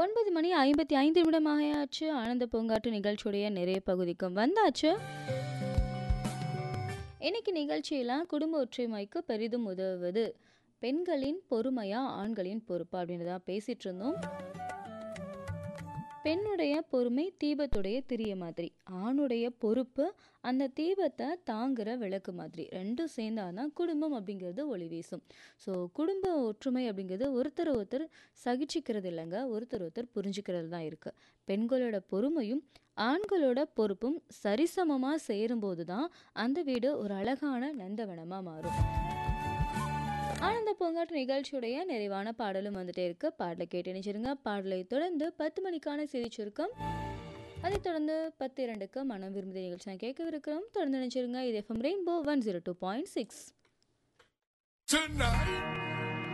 9 மணி 55 நிமிடமாயாச்சு. ஆனந்த பூங்காற்று நிகழ்ச்சியுடைய நிறைய பகுதிக்கும் வந்தாச்சு. இன்னைக்கு நிகழ்ச்சியில குடும்ப ஒற்றுமைக்கு பெரிதும் உதவுவது பெண்களின் பொறுமையா, ஆண்களின் பொறுப்பா அப்படின்னு தான் பேசிட்டு இருந்தோம். பெண்ணுடைய பொறுமை தீபத்துடைய திரிய மாதிரி. ஆணுடைய பொறுப்பு அந்த தீபத்த தாங்குற விளக்கு மாதிரி. 2ம் சேர்ந்தா தான் குடும்பம் அப்படிங்கிறது ஒளி வீசும். ஸோ குடும்ப ஒற்றுமை அப்படிங்கிறது ஒருத்தர் ஒருத்தர் சகிச்சுக்கிறது இல்லங்க. ஒருத்தர் ஒருத்தர் புரிஞ்சுக்கிறது தான் இருக்கு. பெண்களோட பொறுமையும், ஆண்களோட பொறுப்பும் சரிசமமா சேரும்போது தான் அந்த வீடு ஒரு அழகான நந்தவனமா மாறும். ஆனந்த பூங்காற்று நிகழ்ச்சியுடைய நிறைவான பாடலும் வந்துட்டே இருக்கு. பாடல கேட்டு இணைச்சிருங்க. பாடலை தொடர்ந்து 10 மணிக்கான செய்திச் சுருக்கம். அதைத் தொடர்ந்து 10:02க்கு மனம் விரும்புதே நிகழ்ச்சி நான் கேட்கவிருக்கிறோம். தொடர்ந்து இணைச்சிருங்க. இது எஃப்எம் ரெயின்போ 102.6. Tonight